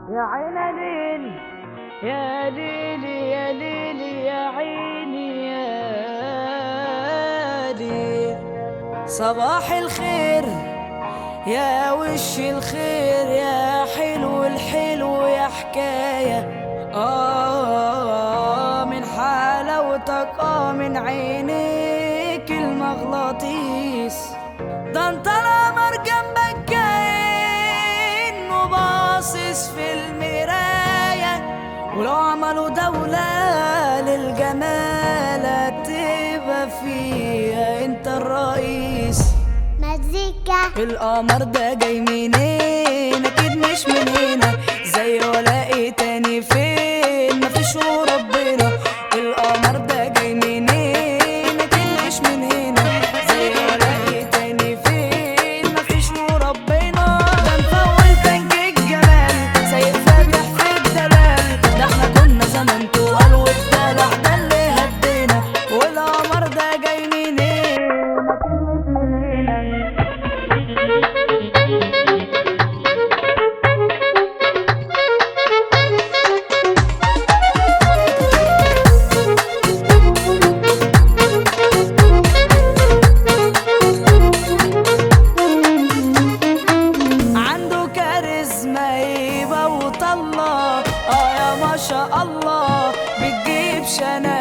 يا عين ليل يا ليلي يا ليلي يا عيني يا ليل صباح الخير يا وش الخير يا حلو الحلو يا حكاية آه من حلاوتك آه من عينيك المغناطيس ده انت القمر جنبك كأنه باصص في المراية ولو عملوا دولة للجمال تبقى فيها انت الرئيس مزيكا القمر ده جاي منين اكيد مش من هنا زي ولا ايه تاني فين مفيش وربنا القمر ده جاي منين اكيد مش من هنا زي ولا ايه تاني فين مفيش وربنا ده نفول تنك الجمال سيد فاتح في الدلال ده احنا كنا زمان تقال والدلع ده اللي هدينا والقمر ده جاي منين اكيد مش من هنا عنده كاريزما هيبة وطلة اه يا ما شاء الله بتجيب شنايع